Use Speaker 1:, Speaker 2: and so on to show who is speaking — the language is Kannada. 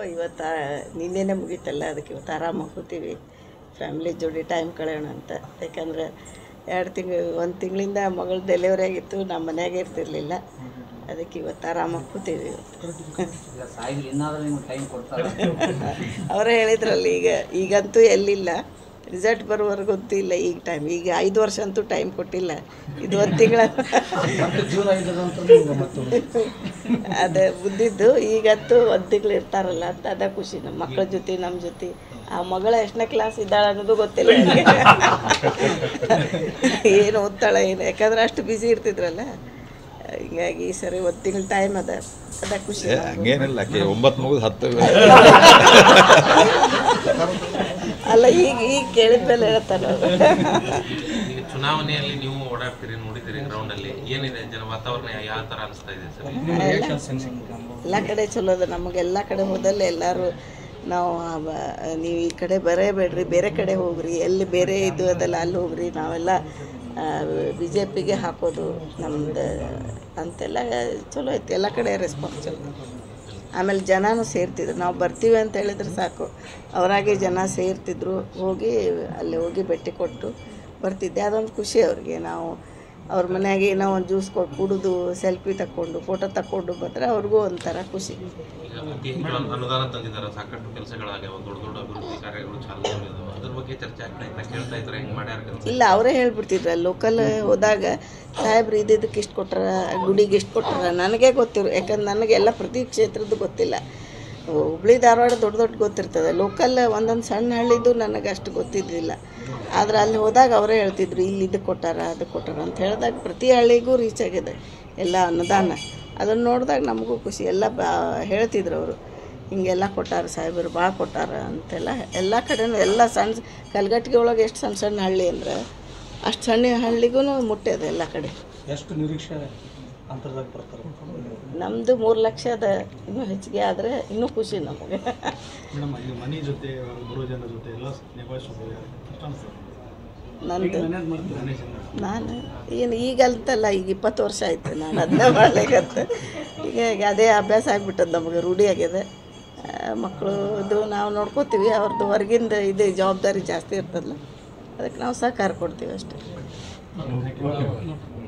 Speaker 1: ಇವತ್ತು ನಿನ್ನೆನೇ ಮುಗೀತಲ್ಲ ಅದಕ್ಕೆ ಇವತ್ತು ಆರಾಮಾಗಿ ಕೂತೀವಿ ಫ್ಯಾಮಿಲಿ ಜೋಡಿ ಟೈಮ್ ಕಳೆಯೋಣ ಅಂತ ಯಾಕಂದ್ರೆ ಎರಡು ತಿಂಗಳು ಒಂದು ತಿಂಗಳಿಂದ ಮಗಳು ಡೆಲಿವರಿ ಆಗಿತ್ತು ನಮ್ಮ ಮನ್ಯಾಗೆ ಇರ್ತಿರ್ಲಿಲ್ಲ ಅದಕ್ಕೆ ಇವತ್ತು ಆರಾಮಾಗಿ ಕೂತೀವಿ ಇವತ್ತು
Speaker 2: ಈಗ ಸಾಯಿಲ್ ಇನ್ನಾದ್ರೂ ನಿಮ್ಗೆ ಟೈಮ್ ಕೊಡ್ತಾರೆ
Speaker 1: ಅವರೇ ಹೇಳಿದ್ರಲ್ಲ ಈಗ ಈಗಂತೂ ಎಲ್ಲಿಲ್ಲ ರಿಸಲ್ಟ್ ಬರೋವರೆಗಂತೂ ಇಲ್ಲ ಈಗ ಟೈಮ್ ಈಗ ಐದು ವರ್ಷ ಅಂತೂ ಟೈಮ್ ಕೊಟ್ಟಿಲ್ಲ ಇದು ಒಂದು ತಿಂಗಳ
Speaker 2: ಮತ್ತೆ ಜೂನ್ ಐದರ ನಂತರ ನಿಮ್ಗೆ ಮತ್ತೆ
Speaker 1: ಅದೇ ಬುದ್ಧಿದ್ದು ಈಗಂತೂ ಒಂದು ತಿಂಗಳು ಇರ್ತಾರಲ್ಲ ಅಂತ ಅದ ಖುಷಿ ನಮ್ಮ ಮಕ್ಕಳ ಜೊತೆ ನಮ್ಮ ಜೊತೆ ಆ ಮಗಳ ಎಷ್ಟನೇ ಕ್ಲಾಸ್ ಇದ್ದಾಳೆ ಅನ್ನೋದು ಗೊತ್ತಿಲ್ಲ ನನಗೆ. ಏನು ಓದ್ತಾಳೆ ಏನು ಯಾಕಂದ್ರೆ ಅಷ್ಟು ಬ್ಯುಸಿ ಇರ್ತಿದ್ರಲ್ಲ ಹಿಂಗಾಗಿ ಈ ಸರಿ ಒಂದು ತಿಂಗಳು ಟೈಮ್ ಅದ ಅದ ಖುಷಿ
Speaker 3: ಏ, ಹಂಗೇನಿಲ್ಲ ಆಕೆ ಒಂಬತ್ತು ಮುಗಿದು ಹತ್ತು
Speaker 1: ಅಲ್ಲ ಈಗ ಈಗ ಕೇಳಿದ ಮೇಲೆ ಹೇಳ್ತಾನೆ ಅವ್ರು.
Speaker 4: ಈಗ ಚುನಾವಣೆಯಲ್ಲಿ ನೀವು ಓಡಾಡ್ತೀರಿ ನೋಡಿದ್ದೀರಿ ಗ್ರೌಂಡ್ ಅಲ್ಲಿ ಏನಿದೆ ಜನ ವಾತಾವರಣ ಯಾವ ತರ ಅನಿಸ್ತಾ ಇದೆ ಸರ್
Speaker 1: ಎಲ್ಲ ಕಡೆ ಚಲೋ ಅದ ನಮಗೆ ಎಲ್ಲ ಕಡೆ ಹೋದಲ್ಲಿ ಎಲ್ಲರೂ ನಾವು ಅವ- ನೀವು ಈ ಕಡೆ ಬರೇಬೇಡ್ರಿ ಬೇರೆ ಕಡೆ ಹೋಗ್ರಿ ಎಲ್ಲಿ ಬೇರೆ ಇದು ಅದಲ್ಲ ಅಲ್ಲಿ ಹೋಗ್ರಿ ನಾವೆಲ್ಲ ಬಿ ಜೆ ಪಿಗೆ ಹಾಕೋದು ನಮ್ದು ಅಂತೆಲ್ಲ ಚಲೋ ಐತಿ ಎಲ್ಲ ಕಡೆ ರೆಸ್ಪಾನ್ಸ್ ಚಲೋ ಆಮೇಲೆ ಜನನೂ ಸೇರ್ತಿದ್ರು ನಾವು ಬರ್ತೀವಿ ಅಂತ ಹೇಳಿದ್ರೆ ಸಾಕು ಅವರಾಗೆ ಜನ ಸೇರ್ತಿದ್ರು ಹೋಗಿ ಅಲ್ಲಿ ಹೋಗಿ ಭೇಟಿ ಕೊಟ್ಟು ಬರ್ತಿದ್ದೆ ಅದೊಂದು ಖುಷಿ ಅವ್ರಿಗೆ ನಾವು ಅವ್ರ ಮನೆಯಾಗೆ ಏನೋ ಒಂದು ಜ್ಯೂಸ್ ಕೊಟ್ಟು ಕುಡಿದು ಸೆಲ್ಫಿ ತಕ್ಕೊಂಡು ಫೋಟೋ ತಕ್ಕೊಂಡು ಬಂದರೆ ಅವ್ರಿಗೂ ಒಂಥರ ಖುಷಿ
Speaker 4: ಈಗ ಅತಿ ಹೆಚ್ಚು ಅನು- ಅನುದಾನ ತಂದಿದ್ದಾರೆ ಸಾಕಷ್ಟು ಕೆಲಸಗಳಾಗ್ಯಾವ ದೊಡ್ಡ ದೊಡ್ಡ ಅಭಿವೃದ್ಧಿ ಕಾರ್ಯಗಳು ಚಾಲನೆ ಆಗಿದಾವೆ ಅದ್ರ ಬಗ್ಗೆ ಚರ್ಚೆ ಆಗ್ತಾ ಇತ್ತ ಕೇಳ್ತಾ ಇದ್ರೆ ಹೆಂಗ್ ಮಾಡ್ಯಾರ ಕೆಲಸ
Speaker 1: ಇಲ್ಲ ಅವರೇ ಹೇಳ್ಬಿಡ್ತಿದ್ರು ಲೋಕಲ್ ಹೋದಾಗ ಸಾಹೇಬ್ರು ಇದ್ದಿದ್ದಕ್ಕೆ ಇಷ್ಟು ಕೊಟ್ಟಾರ ಗುಡಿಗೆ ಇಷ್ಟು ಕೊಟ್ಟಾರ ನನಗೆ ಗೊತ್ತಿರು ಯಾಕಂದ್ರೆ ನನಗೆ ಎಲ್ಲ ಪ್ರತಿ ಕ್ಷೇತ್ರದ್ದು ಗೊತ್ತಿಲ್ಲ ಹುಬ್ಳಿ ಧಾರವಾಡ ದೊಡ್ಡ ದೊಡ್ಡ ಗೊತ್ತಿರ್ತದೆ ಲೋಕಲ್ ಒಂದೊಂದು ಸಣ್ಣ ಹಳ್ಳಿದು ನನಗೆ ಅಷ್ಟು ಗೊತ್ತಿದ್ದಿಲ್ಲ ಆದ್ರೆ ಅಲ್ಲಿ ಹೋದಾಗ ಅವರೇ ಹೇಳ್ತಿದ್ರು ಇಲ್ಲಿ ಇದು ಕೊಟ್ಟಾರ ಅದು ಕೊಟ್ಟಾರ ಅಂತ ಹೇಳಿದಾಗ ಪ್ರತಿ ಹಳ್ಳಿಗೂ ರೀಚ್ ಆಗಿದೆ ಎಲ್ಲ ಅನುದಾನ ಅದನ್ನು ನೋಡಿದಾಗ ನಮಗೂ ಖುಷಿ ಎಲ್ಲ ಬಾ ಹೇಳ್ತಿದ್ರು ಅವರು ಹಿಂಗೆಲ್ಲ ಕೊಟ್ಟಾರ ಸಾಹೇಬರು ಭಾಳ ಕೊಟ್ಟಾರ ಅಂತೆಲ್ಲ ಎಲ್ಲ ಕಡೆನೂ ಎಲ್ಲ ಸಣ್ಣ ಕಲ್ಗಟ್ಟಿಗೆ ಒಳಗೆ ಎಷ್ಟು ಸಣ್ಣ ಸಣ್ಣ ಹಳ್ಳಿ ಅಂದ್ರೆ ಅಷ್ಟು ಸಣ್ಣ ಹಳ್ಳಿಗೂ ಮುಟ್ಟ್ಯದ ಎಲ್ಲ ಕಡೆ
Speaker 5: ಎಷ್ಟು ನಿರೀಕ್ಷೆ ಅಂತರದಾಗ ಬರ್ತಾರೆ
Speaker 1: ನಮ್ಮದು ಮೂರು ಲಕ್ಷ ಅದ ಇನ್ನೂ ಹೆಚ್ಚಿಗೆ ಆದರೆ ಇನ್ನೂ ಖುಷಿ ನಮಗೆ
Speaker 5: ಮೇಡಮ್ ಇಲ್ಲಿ ಮನೆ ಜೊತೆ ಬರೋ ಜನರ ಜೊತೆ ಎಲ್ಲ ನಿಭಾಯಿಸೋದು ಎಷ್ಟು ಅನ್ಸುತ್ತೆ
Speaker 1: ನಂದು
Speaker 5: ಮ್ಯಾನೇಜ್ ಮಾಡ್ತೀವಿ ಗಣೇಶನ
Speaker 1: ನಾನು ಏನು ಈಗಲ್ತಲ್ಲ ಈಗ ಇಪ್ಪತ್ತು ವರ್ಷ ಆಯ್ತು ನಾನು ಅದನ್ನೇ ಮಾಡ್ಲಿಕ್ಕಂತ ಈಗ ಈಗ ಅದೇ ಅಭ್ಯಾಸ ಆಗ್ಬಿಟ್ಟದ್ದು ನಮಗೆ ರೂಢಿ ಆಗಿದೆ ಮಕ್ಕಳು ಇದು ನಾವು ನೋಡ್ಕೋತೀವಿ ಅವ್ರದ್ದು ಹೊರಗಿಂದ ಇದು ಜವಾಬ್ದಾರಿ ಜಾಸ್ತಿ ಇರ್ತದಲ್ಲ ಅದಕ್ಕೆ ನಾವು ಸಹಕಾರ ಕೊಡ್ತೀವಿ ಅಷ್ಟೇ
Speaker 5: ಓಕೆ